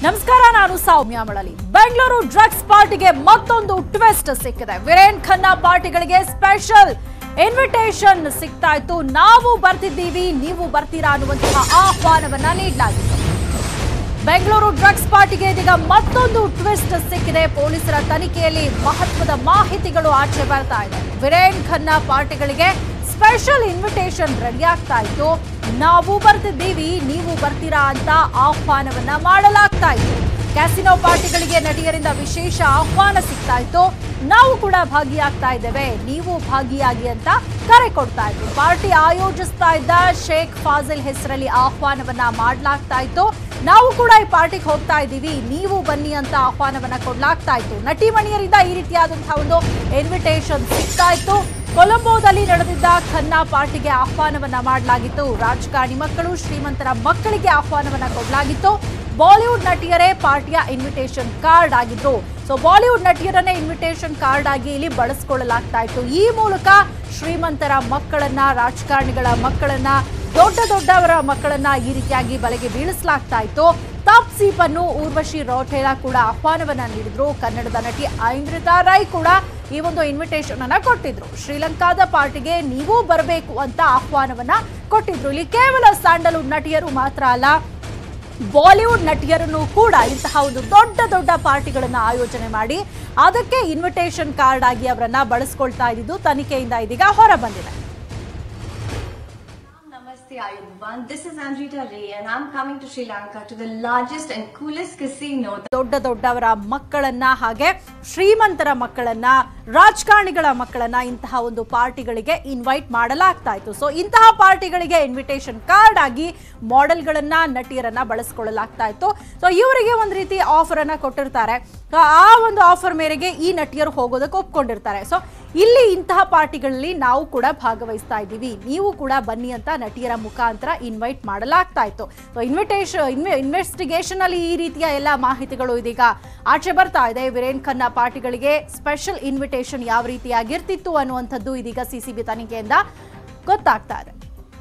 ನಮಸ್ಕಾರ ನಾನು ಸೌಮ್ಯ ಮಳಲಿ ಬೆಂಗಳೂರು ಡ್ರಗ್ಸ್ ಪಾರ್ಟಿಗೆ ಮತ್ತೊಂದು ಟ್ವಿಸ್ಟ್ ಸಿಕ್ಕಿದೆ ವೀರೇನ್ ಖನ್ನಾ ಪಾರ್ಟಿಗಳಿಗೆ ಸ್ಪೆಷಲ್ ಇನ್ವಿಟೇಷನ್ ಸಿಗ್ತಾ ಇತ್ತು ನಾವು ಬರ್ತಿದ್ದೀವಿ ನೀವು ಬರ್ತೀರಾ ಅನ್ನುವಂತಹ ಆಹ್ವಾನವನ್ನ ನೀಡಲಾಗಿತ್ತು ಬೆಂಗಳೂರು ಡ್ರಗ್ಸ್ ಪಾರ್ಟಿಗೆ ಇದೀಗ ಮತ್ತೊಂದು ಟ್ವಿಸ್ಟ್ ಸಿಕ್ಕಿದೆ ಪೊಲೀಸರ ತನಿಖೆಯಲ್ಲಿ ಮಹತ್ವದ ಮಾಹಿತಿಗಳು ಆಚೆ ಬರ್ತಾ ಇದೆ ವೀರೇನ್ ಖನ್ನಾ ಪಾರ್ಟಿಗಳಿಗೆ ಸ್ಪೆಷಲ್ ಇನ್ವಿಟೇಷನ್ ರೆಡಿ ಆಗ್ತಾ ಇತ್ತು ನಾವು ಬರ್ತಿದ್ದೀವಿ ನೀವು ಬರ್ತೀರಾ ಅಂತ ಆಹ್ವಾನವನ್ನ ಮಾಡಲಾಗ್ತಾ ಇತ್ತು ಕ್ಯಾಸಿನೋ ಪಾರ್ಟಿಗಳಿಗೆ ನಟಿಯರಿಂದ ವಿಶೇಷ ಆಹ್ವಾನ ಸಿಗ್ತಾ ಇತ್ತು ನಾವು ಕೂಡ ಭಾಗಿಯಾಗ್ತಾ ಇದ್ದೇವೆ ನೀವು ಭಾಗಿಯಾಗಿ ಅಂತ ಕರೆ ಕೊಡ್ತಾ ಇದ್ರು ಪಾರ್ಟಿ ಆಯೋಜಿಸ್ತಾ ಇದ್ದ ಶೇಖ್ ಫಾಜಿಲ್ ಹೆಸರಲ್ಲಿ ಆಹ್ವಾನವನ್ನ ಮಾಡಲಾಗ್ತಾ ಇತ್ತು ನಾವು ಕೂಡ ಈ ಪಾರ್ಟಿಗೆ ಹೋಗ್ತಾ ಇದ್ದೀವಿ ನೀವು ಬನ್ನಿ ಅಂತ ಆಹ್ವಾನವನ್ನ ಕೊಡ್ಲಾಗ್ತಾ ಇತ್ತು ನಟಿ ಮಣಿಯರಿಂದ ಈ ರೀತಿಯಾದಂತಹ ಒಂದು ಇನ್ವಿಟೇಷನ್ ಸಿಗ್ತಾ ಇತ್ತು ಕೊಲಂಬೋದಲ್ಲಿ ನಡೆದಿದ್ದ ಖನ್ನಾ ಪಾರ್ಟಿಗೆ ಆಹ್ವಾನವನ್ನ ಮಾಡಲಾಗಿತ್ತು ರಾಜಕಾರಣಿ ಮಕ್ಕಳು ಶ್ರೀಮಂತರ ಮಕ್ಕಳಿಗೆ ಆಹ್ವಾನವನ್ನ ಕೊಡಲಾಗಿತ್ತು ಬಾಲಿವುಡ್ ನಟಿಯರೇ ಪಾರ್ಟಿಯ ಇನ್ವಿಟೇಷನ್ ಕಾರ್ಡ್ ಆಗಿದ್ರು ಸೊ ಬಾಲಿವುಡ್ ನಟಿಯರನ್ನೇ ಇನ್ವಿಟೇಷನ್ ಕಾರ್ಡ್ ಆಗಿ ಇಲ್ಲಿ ಬಳಸ್ಕೊಳ್ಳಲಾಗ್ತಾ ಇತ್ತು ಈ ಮೂಲಕ ಶ್ರೀಮಂತರ ಮಕ್ಕಳನ್ನ ರಾಜಕಾರಣಿಗಳ ಮಕ್ಕಳನ್ನ ದೊಡ್ಡ ದೊಡ್ಡವರ ಮಕ್ಕಳನ್ನ ಈ ರೀತಿಯಾಗಿ ಬಲೆಗೆ ಬೀಳಿಸಲಾಗ್ತಾ ಇತ್ತು ಟಾಪ್ ಸೀಪ್ ಅನ್ನು ಊರ್ವಶಿ ರೌಟೇಲಾ ಕೂಡ ಆಹ್ವಾನವನ್ನ ನೀಡಿದ್ರು ಕನ್ನಡದ ನಟಿ ಐಂದ್ರಿತಾ ರೈ ಕೂಡ ಈ ಒಂದು ಇನ್ವಿಟೇಷನ್ ಅನ್ನ ಕೊಟ್ಟಿದ್ರು ಶ್ರೀಲಂಕಾದ ಪಾರ್ಟಿಗೆ ನೀವು ಬರಬೇಕು ಅಂತ ಆಹ್ವಾನವನ್ನ ಕೊಟ್ಟಿದ್ರು ಇಲ್ಲಿ ಕೇವಲ ಸ್ಯಾಂಡಲ್ವುಡ್ ನಟಿಯರು ಮಾತ್ರ ಅಲ್ಲ ಬಾಲಿವುಡ್ ನಟಿಯರನ್ನು ಕೂಡ ಇಂತಹ ಒಂದು ದೊಡ್ಡ ದೊಡ್ಡ ಪಾರ್ಟಿಗಳನ್ನ ಆಯೋಜನೆ ಮಾಡಿ ಅದಕ್ಕೆ ಇನ್ವಿಟೇಷನ್ ಕಾರ್ಡ್ ಆಗಿ ಅವರನ್ನ ಬಳಸ್ಕೊಳ್ತಾ ಇದ್ದಿದ್ದು ತನಿಖೆಯಿಂದ ಇದೀಗ ಹೊರ ಬಂದಿದೆ Namaste Ayuban. This is Anjita Ray and I'm coming to Sri Lanka to the largest and coolest casino. ದೊಡ್ಡ ದೊಡ್ಡವರ ಮಕ್ಕಳನ್ನ ಹಾಗೆ ಶ್ರೀಮಂತರ ಮಕ್ಕಳನ್ನ ರಾಜಕಾರಣಿಗಳ ಮಕ್ಕಳನ್ನ ಇಂತಹ ಒಂದು ಪಾರ್ಟಿಗಳಿಗೆ ಇನ್ವೈಟ್ ಮಾಡಲಾಗ್ತಾ ಇತ್ತು ಸೊ ಇಂತಹ ಪಾರ್ಟಿಗಳಿಗೆ ಇನ್ವಿಟೇಷನ್ ಕಾರ್ಡ್ ಆಗಿ ಮಾಡೆಲ್ಗಳನ್ನ ನಟಿಯರನ್ನ ಬಳಸ್ಕೊಳ್ಳಲಾಗ್ತಾ ಇತ್ತು ಸೊ ಇವರಿಗೆ ಒಂದು ರೀತಿ ಆಫರ್ ಅನ್ನ ಕೊಟ್ಟಿರ್ತಾರೆ So, ಆ ಒಂದು ಆಫರ್ ಮೇರೆಗೆ ಈ ನಟಿಯರು ಹೋಗೋದಕ್ಕೆ ಒಪ್ಕೊಂಡಿರ್ತಾರೆ ಸೊ ಇಲ್ಲಿ ಇಂತಹ ಪಾರ್ಟಿಗಳಲ್ಲಿ ನಾವು ಕೂಡ ಭಾಗವಹಿಸ್ತಾ ಇದ್ದೀವಿ ನೀವು ಕೂಡ ಬನ್ನಿ ಅಂತ ನಟಿಯರ ಮುಖಾಂತರ ಇನ್ವೈಟ್ ಮಾಡಲಾಗ್ತಾ ಇತ್ತು ಸೊ ಇನ್ವಿಟೇಷನ್ ಇನ್ವೆಸ್ಟಿಗೇಷನ್ ಅಲ್ಲಿ ಈ ರೀತಿಯ ಎಲ್ಲ ಮಾಹಿತಿಗಳು ಇದೀಗ ಆಚೆ ಬರ್ತಾ ಇದೆ ವೀರೇನ್ ಖನ್ನಾ ಪಾರ್ಟಿಗಳಿಗೆ ಸ್ಪೆಷಲ್ ಇನ್ವಿಟೇಷನ್ ಯಾವ ರೀತಿಯಾಗಿರ್ತಿತ್ತು ಅನ್ನುವಂಥದ್ದು ಇದೀಗ ಸಿಸಿಬಿ ತನಿಖೆಯಿಂದ ಗೊತ್ತಾಗ್ತಾ ಇದೆ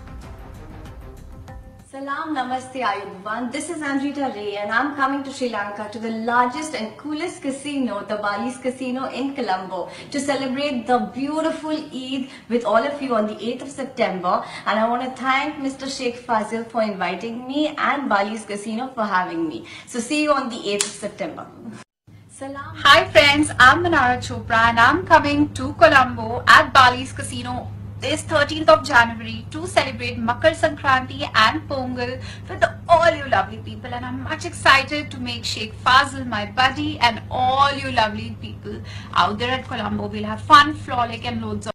Salam Namaste Ayuban. This is Anjita Ray and I'm coming to Sri Lanka to the largest and coolest casino, the Bali's Casino in Colombo, to celebrate the beautiful Eid with all of you on the 8th of September. And I want to thank Mr. Sheikh Fazil for inviting me and Bali's Casino for having me. So see you on the 8th of September. Salam. Hi friends, I'm Manara Chopra and I'm coming to Colombo at Bali's Casino this 13th of January to celebrate Makar Sankranti and Pongal with all you lovely people and I'm much excited to make Sheikh Fazil my buddy and all you lovely people out there at Colombo. We'll have fun, frolic and loads of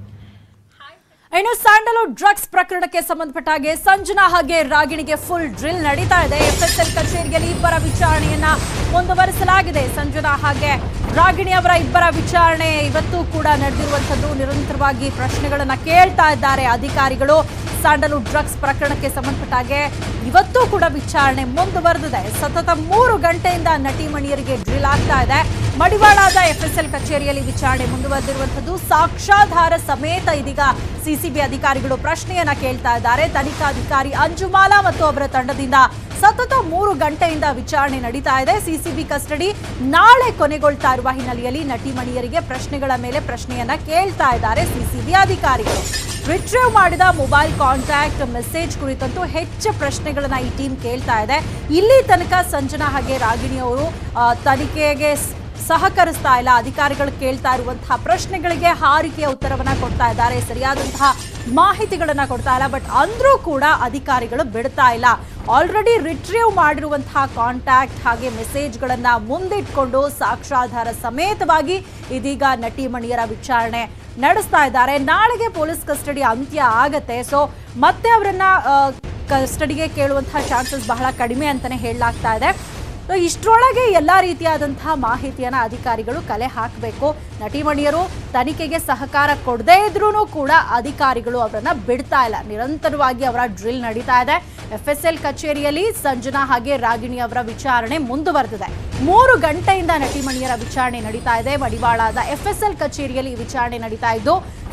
ಇನ್ನು Sandalwood drugs ಪ್ರಕರಣಕ್ಕೆ ಸಂಬಂಧಪಟ್ಟ ಹಾಗೆ ಸಂಜನಾ ಹಾಗೆ ರಾಗಿಣಿಗೆ full drill ನಡೀತಾ ಇದೆ FSL ಕಚೇರಿಯಲ್ಲಿ ಇಬ್ಬರ ವಿಚಾರಣೆಯನ್ನ ಮುಂದುವರಿಸಲಾಗಿದೆ ಸಂಜನಾ ಹಾಗೆ ರಾಗಿಣಿ ಅವರ ಇಬ್ಬರ ವಿಚಾರಣೆ ಇವತ್ತು ಕೂಡ ನಡೆದಿರುವಂತದ್ದು ನಿರಂತರವಾಗಿ ಪ್ರಶ್ನೆಗಳನ್ನ ಕೇಳ್ತಾ ಇದ್ದಾರೆ ಅಧಿಕಾರಿಗಳು ಸ್ಯಾಂಡಲ್ವುಡ್ ಡ್ರಗ್ಸ್ ಪ್ರಕರಣಕ್ಕೆ ಸಂಬಂಧಪಟ್ಟ ಹಾಗೆ ಇವತ್ತು ಕೂಡ ವಿಚಾರಣೆ ಮುಂದುವರೆದಿದೆ ಸತತ ಮೂರು ಗಂಟೆಯಿಂದ ನಟಿ ಮಣಿಯರಿಗೆ ಡ್ರಿಲ್ ಆಗ್ತಾ ಇದೆ ಮಡಿವಾಳದ ಎಫ್ಎಸ್ಎಲ್ ಕಚೇರಿಯಲ್ಲಿ ವಿಚಾರಣೆ ಮುಂದುವರೆದಿರುವಂತದ್ದು ಸಾಕ್ಷ್ಯಾಧಾರ ಸಮೇತ ಇದೀಗ ಸಿಸಿಬಿ ಅಧಿಕಾರಿಗಳು ಪ್ರಶ್ನೆಯನ್ನ ಕೇಳ್ತಾ ಇದ್ದಾರೆ ತನಿಖಾಧಿಕಾರಿ ಅಂಜುಮಾಲಾ ಮತ್ತು ಅವರ ತಂಡದಿಂದ ಸತತ ಮೂರು ಗಂಟೆಯಿಂದ ವಿಚಾರಣೆ ನಡೀತಾ ಇದೆ ಸಿಸಿಬಿ ಕಸ್ಟಡಿ ನಾಳೆ ಕೊನೆಗೊಳ್ತಾ ಇರುವ ಹಿನ್ನೆಲೆಯಲ್ಲಿ ನಟಿ ಮಣಿಯರಿಗೆ ಪ್ರಶ್ನೆಗಳ ಮೇಲೆ ಪ್ರಶ್ನೆಯನ್ನ ಕೇಳ್ತಾ ಇದ್ದಾರೆ ಸಿಸಿಬಿ ಅಧಿಕಾರಿಗಳು ರಿಟ್ರೀವ್ ಮಾಡಿದ ಮೊಬೈಲ್ ಕಾಂಟ್ಯಾಕ್ಟ್ ಮೆಸೇಜ್ ಕುರಿತಂತೂ ಹೆಚ್ಚು ಪ್ರಶ್ನೆಗಳನ್ನ ಈ ಟೀಮ್ ಕೇಳ್ತಾ ಇದೆ ಇಲ್ಲಿ ತನಕ ಸಂಜನಾ ಹಾಗೆ ರಾಗಿಣಿ ಅವರು ಆ, ತನಿಖೆಗೆ ಸ್- ಸಹಕರಿಸ್ತಾ ಇಲ್ಲ ಅಧಿಕಾರಿಗಳು ಕೇಳ್ತಾ ಇರುವಂತಹ ಪ್ರಶ್ನೆಗಳಿಗೆ ಹಾರಿಕೆಯ ಉತ್ತರವನ್ನ ಕೊಡ್ತಾ ಇದ್ದಾರೆ ಸರಿಯಾದಂತಹ ಮಾಹಿತಿಗಳನ್ನ ಕೊಡ್ತಾ ಇಲ್ಲ ಬಟ್ ಅಂದ್ರೂ ಕೂಡ ಅಧಿಕಾರಿಗಳು ಬಿಡ್ತಾ ಇಲ್ಲ ಆಲ್ರೆಡಿ ರಿಟ್ರೀವ್ ಮಾಡಿರುವಂತಹ ಕಾಂಟ್ಯಾಕ್ಟ್ ಹಾಗೆ ಮೆಸೇಜ್ಗಳನ್ನ ಮುಂದಿಟ್ಕೊಂಡು ಸಾಕ್ಷ್ಯಾಧಾರ ಸಮೇತವಾಗಿ ಇದೀಗ ನಟಿ ಮಣಿಯರ ವಿಚಾರಣೆ ನಡೆಸ್ತಾ ಇದ್ದಾರೆ ನಾಳೆಗೆ ಪೊಲೀಸ್ ಕಸ್ಟಡಿ ಅಂತ್ಯ ಆಗತ್ತೆ ಸೊ ಮತ್ತೆ ಅವರನ್ನ ಕಸ್ಟಡಿಗೆ ಕೇಳುವಂತಹ ಚಾನ್ಸಸ್ ಬಹಳ ಕಡಿಮೆ ಅಂತಾನೆ ಹೇಳಲಾಗ್ತಾ ಇದೆ ಸೊ ಇಷ್ಟರೊಳಗೆ ಎಲ್ಲ ರೀತಿಯಾದಂತಹ ಮಾಹಿತಿಯನ್ನ ಅಧಿಕಾರಿಗಳು ಕಲೆ ಹಾಕಬೇಕು ನಟಿಮಣಿಯರು ತನಿಖೆಗೆ ಸಹಕಾರ ಕೊಡದೇ ಇದ್ರೂ ಕೂಡ ಅಧಿಕಾರಿಗಳು ಅವರನ್ನ ಬಿಡ್ತಾ ಇಲ್ಲ ನಿರಂತರವಾಗಿ ಅವರ ಡ್ರಿಲ್ ನಡೀತಾ ಇದೆ ಎಫ್ ಎಸ್ ಎಲ್ ಕಚೇರಿಯಲ್ಲಿ ಸಂಜನಾ ಹಾಗೆ ರಾಗಿಣಿ ಅವರ ವಿಚಾರಣೆ ಮುಂದುವರೆದಿದೆ ಮೂರು ಗಂಟೆಯಿಂದ ನಟಿಮಣಿಯರ ವಿಚಾರಣೆ ನಡೀತಾ ಇದೆ ಮಡಿವಾಳದ ಎಫ್ ಎಸ್ ಎಲ್ ಕಚೇರಿಯಲ್ಲಿ ಈ ವಿಚಾರಣೆ ನಡೀತಾ ಇದ್ದು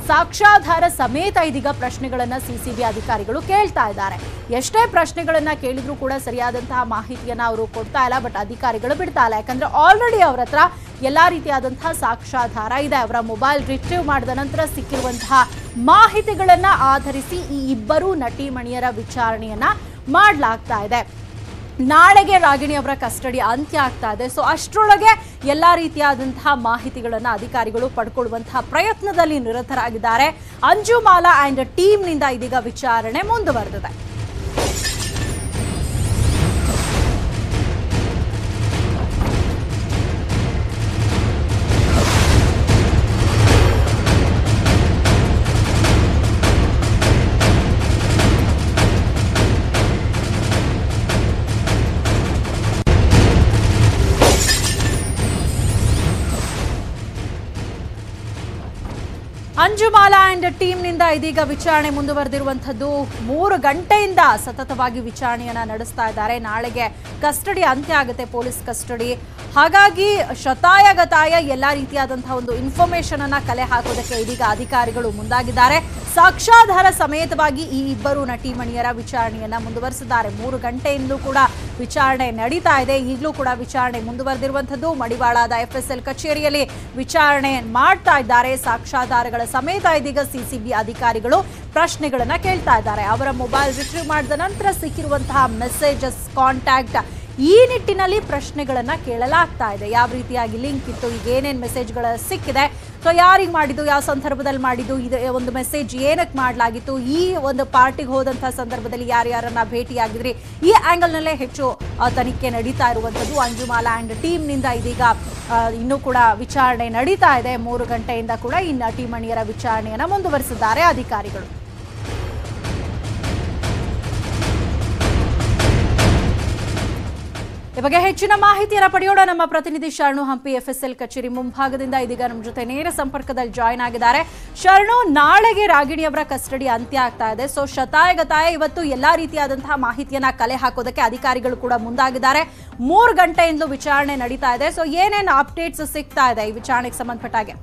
ಸಾಕ್ಷ್ಯಾಧಾರ ಸಮೇತ ಇದೀಗ ಪ್ರಶ್ನೆಗಳನ್ನ ಸಿಸಿಬಿ ಅಧಿಕಾರಿಗಳು ಕೇಳ್ತಾ ಇದ್ದಾರೆ ಎಷ್ಟೇ ಪ್ರಶ್ನೆಗಳನ್ನ ಕೇಳಿದ್ರು ಕೂಡ ಸರಿಯಾದಂತಹ ಮಾಹಿತಿಯನ್ನ ಅವರು ಕೊಡ್ತಾ ಇಲ್ಲ ಬಟ್ ಅಧಿಕಾರಿಗಳು ಬಿಡ್ತಾ ಇಲ್ಲ ಯಾಕಂದ್ರೆ ಆಲ್ರೆಡಿ ಅವ್ರ ಹತ್ರ ಎಲ್ಲಾ ರೀತಿಯಾದಂತಹ ಸಾಕ್ಷ್ಯಾಧಾರ ಇದೆ ಅವರ ಮೊಬೈಲ್ ರಿಟ್ರೀವ್ ಮಾಡಿದ ನಂತರ ಸಿಕ್ಕಿರುವಂತಹ ಮಾಹಿತಿಗಳನ್ನ ಆಧರಿಸಿ ಈ ಇಬ್ಬರು ನಟಿಮಣಿಯರ ವಿಚಾರಣೆಯನ್ನ ಮಾಡಲಾಗ್ತಾ ಇದೆ ನಾಳೆಗೆ ರಾಗಿಣಿ ಅವರ ಕಸ್ಟಡಿ ಅಂತ್ಯ ಆಗ್ತಾ ಇದೆ ಸೊ ಅಷ್ಟರೊಳಗೆ ಎಲ್ಲಾ ರೀತಿಯಾದಂತಹ ಮಾಹಿತಿಗಳನ್ನ ಅಧಿಕಾರಿಗಳು ಪಡ್ಕೊಳ್ಳುವಂತಹ ಪ್ರಯತ್ನದಲ್ಲಿ ನಿರತರಾಗಿದ್ದಾರೆ ಅಂಜುಮಾಲಾ ಅಂಡ್ ಟೀಮ್ನಿಂದ ಇದೀಗ ವಿಚಾರಣೆ ಮುಂದುವರೆದಿದೆ ಅಂಜುಮಾಲಾ ಅಂಡ್ ಟೀಮ್ನಿಂದ ಇದೀಗ ವಿಚಾರಣೆ ಮುಂದುವರೆದಿರುವಂಥದ್ದು ಮೂರು ಗಂಟೆಯಿಂದ ಸತತವಾಗಿ ವಿಚಾರಣೆಯನ್ನ ನಡೆಸ್ತಾ ಇದ್ದಾರೆ ನಾಳೆಗೆ ಕಸ್ಟಡಿ ಅಂತ್ಯ ಆಗುತ್ತೆ ಪೊಲೀಸ್ ಕಸ್ಟಡಿ ಹಾಗಾಗಿ ಶತಾಯಗತಾಯ ಎಲ್ಲಾ ರೀತಿಯಾದಂತಹ ಒಂದು ಇನ್ಫಾರ್ಮೇಶನ್ ಅನ್ನ ಕಲೆ ಹಾಕೋದಕ್ಕೆ ಇದೀಗ ಅಧಿಕಾರಿಗಳು ಮುಂದಾಗಿದ್ದಾರೆ ಸಾಕ್ಷ್ಯಾಧಾರ ಸಮೇತವಾಗಿ ಈ ಇಬ್ಬರು ನಟಿಮಣಿಯರ ವಿಚಾರಣೆಯನ್ನ ಮುಂದುವರೆಸಿದ್ದಾರೆ ಮೂರು ಗಂಟೆಯಿಂದಲೂ ಕೂಡ ವಿಚಾರಣೆ ನಡೀತಾ ಇದೆ ಈಗಲೂ ಕೂಡ ವಿಚಾರಣೆ ಮುಂದುವರೆದಿರುವಂಥದ್ದು ಮಡಿವಾಳದ ಎಫ್ಎಸ್ಎಲ್ ಕಚೇರಿಯಲ್ಲಿ ವಿಚಾರಣೆ ಮಾಡ್ತಾ ಇದ್ದಾರೆ ಸಾಕ್ಷ್ಯಾಧಾರಗಳ ಸಮೇತ ಇದೀಗ ಸಿಸಿಬಿ ಅಧಿಕಾರಿಗಳು ಪ್ರಶ್ನೆಗಳನ್ನ ಕೇಳ್ತಾ ಇದ್ದಾರೆ ಅವರ ಮೊಬೈಲ್ ರಿಟ್ರೀವ್ ಮಾಡಿದ ನಂತರ ಸಿಕ್ಕಿರುವಂತಹ ಮೆಸೇಜಸ್ ಕಾಂಟ್ಯಾಕ್ಟ್ ಈ ನಿಟ್ಟಿನಲ್ಲಿ ಪ್ರಶ್ನೆಗಳನ್ನ ಕೇಳಲಾಗ್ತಾ ಇದೆ ಯಾವ ರೀತಿಯಾಗಿ ಲಿಂಕ್ ಇತ್ತು ಈಗ ಏನೇನು ಮೆಸೇಜ್ಗಳ ಸಿಕ್ಕಿದೆ ಸೊ ಯಾರಿಗೆ ಮಾಡಿದ್ದು ಯಾವ ಸಂದರ್ಭದಲ್ಲಿ ಮಾಡಿದ್ದು ಇದು ಒಂದು ಮೆಸೇಜ್ ಏನಕ್ಕೆ ಮಾಡಲಾಗಿತ್ತು ಈ ಒಂದು ಪಾರ್ಟಿಗೆ ಹೋದಂತಹ ಸಂದರ್ಭದಲ್ಲಿ ಯಾರ್ಯಾರನ್ನ ಭೇಟಿಯಾಗಿದ್ರಿ ಈ ಆಂಗಲ್ನಲ್ಲೇ ಹೆಚ್ಚು ಆ, ತನಿಖೆ ನಡೀತಾ ಇರುವಂಥದ್ದು ಅಂಜುಮಾಲಾ ಅಂಡ್ ಟೀಮ್ನಿಂದ ಇದೀಗ ಆ, ಇನ್ನೂ ಕೂಡ ವಿಚಾರಣೆ ನಡೀತಾ ಇದೆ ಮೂರು ಗಂಟೆಯಿಂದ ಕೂಡ ಈ ನಟಿಮಣಿಯರ ವಿಚಾರಣೆಯನ್ನ ಮುಂದುವರಿಸಿದ್ದಾರೆ ಅಧಿಕಾರಿಗಳು ಈ ಬಗ್ಗೆ ಹೆಚ್ಚಿನ ಮಾಹಿತಿಯನ್ನ ಪಡೆಯೋಣ ನಮ್ಮ ಪ್ರತಿನಿಧಿ ಶರಣು ಹಂಪಿ ಎಫ್ಎಸ್ಎಲ್ ಕಚೇರಿ ಮುಂಭಾಗದಿಂದ ಇದೀಗ ನಮ್ಮ ಜೊತೆ ನೇರ ಸಂಪರ್ಕದಲ್ಲಿ ಜಾಯ್ನ್ ಆಗಿದ್ದಾರೆ ಶರಣು ನಾಳೆಗೆ ರಾಗಿಣಿ ಅವರ ಕಸ್ಟಡಿ ಅಂತ್ಯ ಆಗ್ತಾ ಇದೆ ಸೊ ಶತಾಯಗತಾಯ ಇವತ್ತು ಎಲ್ಲಾ ರೀತಿಯಾದಂತಹ ಮಾಹಿತಿಯನ್ನ ಕಲೆ ಹಾಕೋದಕ್ಕೆ ಅಧಿಕಾರಿಗಳು ಕೂಡ ಮುಂದಾಗಿದ್ದಾರೆ ಮೂರು ಗಂಟೆಯಿಂದಲೂ ವಿಚಾರಣೆ ನಡೀತಾ ಇದೆ ಸೊ ಏನೇನು ಅಪ್ಡೇಟ್ಸ್ ಸಿಗ್ತಾ ಇದೆ ಈ ವಿಚಾರಣೆಗೆ ಸಂಬಂಧಪಟ್ಟ ಹಾಗೆ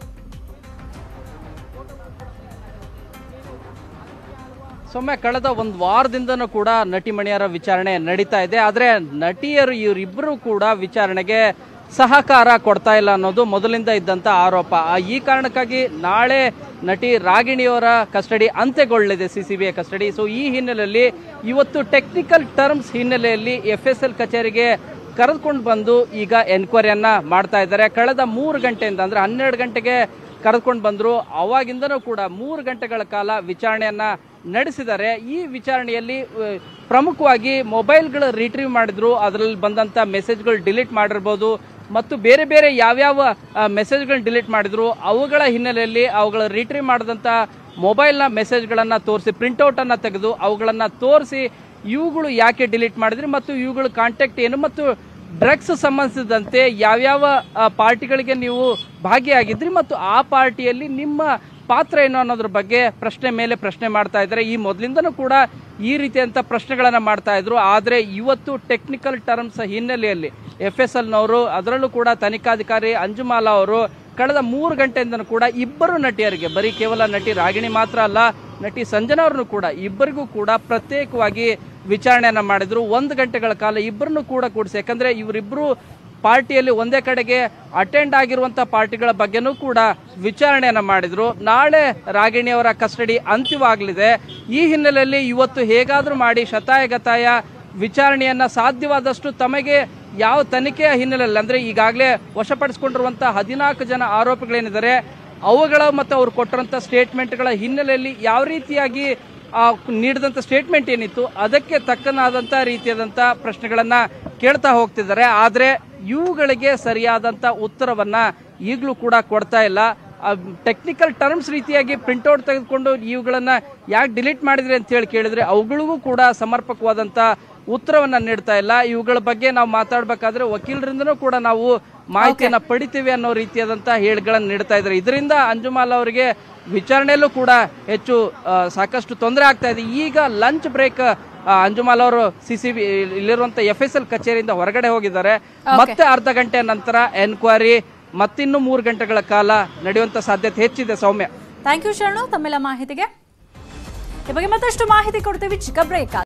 ಸೌಮ್ಯ ಕಳೆದ ಒಂದು ವಾರದಿಂದನೂ ಕೂಡ ನಟಿಮಣಿಯರ ವಿಚಾರಣೆ ನಡೀತಾ ಇದೆ ಆದರೆ ನಟಿಯರು ಇವರಿಬ್ಬರು ಕೂಡ ವಿಚಾರಣೆಗೆ ಸಹಕಾರ ಕೊಡ್ತಾ ಇಲ್ಲ ಅನ್ನೋದು ಮೊದಲಿಂದ ಇದ್ದಂಥ ಆರೋಪ ಆ ಈ ಕಾರಣಕ್ಕಾಗಿ ನಾಳೆ ನಟಿ ರಾಗಿಣಿಯವರ ಕಸ್ಟಡಿ ಅಂತ್ಯಗೊಳ್ಳಲಿದೆ C C B I custody so ಈ ಹಿನ್ನೆಲೆಯಲ್ಲಿ ಇವತ್ತು ಟೆಕ್ನಿಕಲ್ ಟರ್ಮ್ಸ್ ಹಿನ್ನೆಲೆಯಲ್ಲಿ ಎಫ್ ಎಸ್ ಎಲ್ ಕಚೇರಿಗೆ ಕರೆದುಕೊಂಡು ಬಂದು ಈಗ ಎನ್ಕ್ವೈರಿಯನ್ನ ಮಾಡ್ತಾ ಇದ್ದಾರೆ ಕಳೆದ ಮೂರು ಗಂಟೆಯಿಂದ ಅಂದ್ರೆ ಹನ್ನೆರಡು ಗಂಟೆಗೆ ಕರೆದುಕೊಂಡು ಬಂದರು ಅವಾಗಿಂದನೂ ಕೂಡ ಮೂರು ಗಂಟೆಗಳ ಕಾಲ ವಿಚಾರಣೆಯನ್ನ ನಡೆಸಿದ್ದಾರೆ ಈ ವಿಚಾರಣೆಯಲ್ಲಿ ಅಹ್, ಪ್ರಮುಖವಾಗಿ ಮೊಬೈಲ್ಗಳು ರಿಟ್ರೀವ್ ಮಾಡಿದ್ರು ಅದರಲ್ಲಿ ಬಂದಂಥ ಮೆಸೇಜ್ಗಳು ಡಿಲೀಟ್ ಮಾಡಿರ್ಬೋದು ಮತ್ತು ಬೇರೆ ಬೇರೆ ಯಾವ್ಯಾವ ಮೆಸೇಜ್ಗಳನ್ನ ಡಿಲೀಟ್ ಮಾಡಿದ್ರು ಅವುಗಳ ಹಿನ್ನೆಲೆಯಲ್ಲಿ ಅವುಗಳ ರಿಟ್ರೀವ್ ಮಾಡಿದಂಥ ಮೊಬೈಲ್ನ ಮೆಸೇಜ್ಗಳನ್ನು ತೋರಿಸಿ ಪ್ರಿಂಟೌಟನ್ನು ತೆಗೆದು ಅವುಗಳನ್ನು ತೋರಿಸಿ ಇವುಗಳು ಯಾಕೆ ಡಿಲೀಟ್ ಮಾಡಿದ್ರಿ ಮತ್ತು ಇವುಗಳ ಕಾಂಟ್ಯಾಕ್ಟ್ ಏನು ಮತ್ತು ಡ್ರಗ್ಸ್ ಸಂಬಂಧಿಸಿದಂತೆ ಯಾವ್ಯಾವ ಆ, ಪಾರ್ಟಿಗಳಿಗೆ ನೀವು ಭಾಗಿಯಾಗಿದ್ರಿ ಮತ್ತು ಆ ಪಾರ್ಟಿಯಲ್ಲಿ ನಿಮ್ಮ ಪಾತ್ರ ಏನು ಅನ್ನೋದ್ರ ಬಗ್ಗೆ ಪ್ರಶ್ನೆ ಮೇಲೆ ಪ್ರಶ್ನೆ ಮಾಡ್ತಾ ಇದ್ದಾರೆ ಈ ಮೊದಲಿಂದನೂ ಕೂಡ ಈ ರೀತಿಯಂಥ ಪ್ರಶ್ನೆಗಳನ್ನು ಮಾಡ್ತಾ ಇದ್ರು ಆದರೆ ಇವತ್ತು ಟೆಕ್ನಿಕಲ್ ಟರ್ಮ್ಸ್ ಹಿನ್ನೆಲೆಯಲ್ಲಿ ಎಫ್ ಎಸ್ ಎಲ್ನವರು ಅದರಲ್ಲೂ ಕೂಡ ತನಿಖಾಧಿಕಾರಿ ಅಂಜುಮಾಲಾ ಅವರು ಕಳೆದ ಮೂರು ಗಂಟೆಯಿಂದನೂ ಕೂಡ ಇಬ್ಬರು ನಟಿಯರಿಗೆ ಬರೀ ಕೇವಲ ನಟಿ ರಾಗಿಣಿ ಮಾತ್ರ ಅಲ್ಲ ನಟಿ ಸಂಜನಾ ಅವ್ರನ್ನು ಕೂಡ ಇಬ್ಬರಿಗೂ ಕೂಡ ಪ್ರತ್ಯೇಕವಾಗಿ ವಿಚಾರಣೆಯನ್ನ ಮಾಡಿದ್ರು ಒಂದು ಗಂಟೆಗಳ ಕಾಲ ಇಬ್ಬರನ್ನು ಕೂಡ ಕೂಡಿಸಿ ಯಾಕಂದ್ರೆ ಇವರಿಬ್ಬರು ಪಾರ್ಟಿಯಲ್ಲಿ ಒಂದೇ ಕಡೆಗೆ ಅಟೆಂಡ್ ಆಗಿರುವಂತ ಪಾರ್ಟಿಗಳ ಬಗ್ಗೆನೂ ಕೂಡ ವಿಚಾರಣೆಯನ್ನ ಮಾಡಿದ್ರು ನಾಳೆ ರಾಗಿಣಿಯವರ ಕಸ್ಟಡಿ ಅಂತ್ಯವಾಗಲಿದೆ ಈ ಹಿನ್ನೆಲೆಯಲ್ಲಿ ಇವತ್ತು ಹೇಗಾದ್ರೂ ಮಾಡಿ ಶತಾಯಗತಾಯ ವಿಚಾರಣೆಯನ್ನ ಸಾಧ್ಯವಾದಷ್ಟು ತಮಗೆ ಯಾವ ತನಿಖೆಯ ಹಿನ್ನೆಲೆಯಲ್ಲಿ ಅಂದ್ರೆ ಈಗಾಗಲೇ ವಶಪಡಿಸಿಕೊಂಡಿರುವಂತ ಹದಿನಾಲ್ಕು ಜನ ಆರೋಪಿಗಳೇನಿದ್ದಾರೆ ಅವುಗಳ ಮತ್ತು ಅವ್ರು ಕೊಟ್ಟಿರುವಂತ ಸ್ಟೇಟ್ಮೆಂಟ್ಗಳ ಹಿನ್ನೆಲೆಯಲ್ಲಿ ಯಾವ ರೀತಿಯಾಗಿ ಆ ನೀಡಿದಂಥ ಸ್ಟೇಟ್ಮೆಂಟ್ ಏನಿತ್ತು ಅದಕ್ಕೆ ತಕ್ಕನಾದಂಥ ರೀತಿಯಾದಂಥ ಪ್ರಶ್ನೆಗಳನ್ನ ಕೇಳ್ತಾ ಹೋಗ್ತಿದ್ದಾರೆ ಆದರೆ ಇವುಗಳಿಗೆ ಸರಿಯಾದಂಥ ಉತ್ತರವನ್ನ ಈಗಲೂ ಕೂಡ ಕೊಡ್ತಾ ಇಲ್ಲ ಟೆಕ್ನಿಕಲ್ ಟರ್ಮ್ಸ್ ರೀತಿಯಾಗಿ ಪ್ರಿಂಟ್ಔಟ್ ತೆಗೆದುಕೊಂಡು ಇವುಗಳನ್ನ ಯಾಕೆ ಡಿಲೀಟ್ ಮಾಡಿದ್ರಿ ಅಂತ ಹೇಳಿ ಕೇಳಿದ್ರೆ ಅವುಗಳಿಗೂ ಕೂಡ ಸಮರ್ಪಕವಾದಂಥ ಉತ್ತರವನ್ನ ನೀಡ್ತಾ ಇಲ್ಲ ಇವುಗಳ ಬಗ್ಗೆ ನಾವು ಮಾತಾಡಬೇಕಾದ್ರೆ ವಕೀಲರಿಂದನೂ ಕೂಡ ನಾವು ಮಾಹಿತಿಯನ್ನ ಪಡಿತೀವಿ ಅನ್ನೋ ರೀತಿಯಾದಂಥ ಹೇಳಿಗಳನ್ನ ನೀಡ್ತಾ ಇದ್ದಾರೆ ಇದರಿಂದ ಅಂಜುಮಾಲ್ ಅವರಿಗೆ ವಿಚಾರಣೆಯಲ್ಲೂ ಕೂಡ ಹೆಚ್ಚು ಆ, ಸಾಕಷ್ಟು ತೊಂದರೆ ಆಗ್ತಾ ಇದೆ ಈಗ ಲಂಚ್ ಬ್ರೇಕ್ ಅಂಜುಮಾಲ್ ಅವರು ಸಿ ಸಿ ಬಿ ಇಲ್ಲಿರುವಂತ ಎಫ್ ಎಸ್ ಎಲ್ ಕಚೇರಿಯಿಂದ ಹೊರಗಡೆ ಹೋಗಿದ್ದಾರೆ ಮತ್ತೆ ಅರ್ಧ ಗಂಟೆ ನಂತರ ಎನ್ಕ್ವೈರಿ ಮತ್ತಿನ್ನು ಮೂರು ಗಂಟೆಗಳ ಕಾಲ ನಡೆಯುವಂತ ಸಾಧ್ಯತೆ ಹೆಚ್ಚಿದೆ ಸೌಮ್ಯ ಥ್ಯಾಂಕ್ ಯು ಶರಣು ತಮ್ಮೆಲ್ಲ ಮಾಹಿತಿಗೆ ಈ ಬಗ್ಗೆ ಮತ್ತಷ್ಟು ಮಾಹಿತಿ ಕೊಡ್ತೀವಿ ಚಿಕ್ಕ ಬ್ರೇಕ್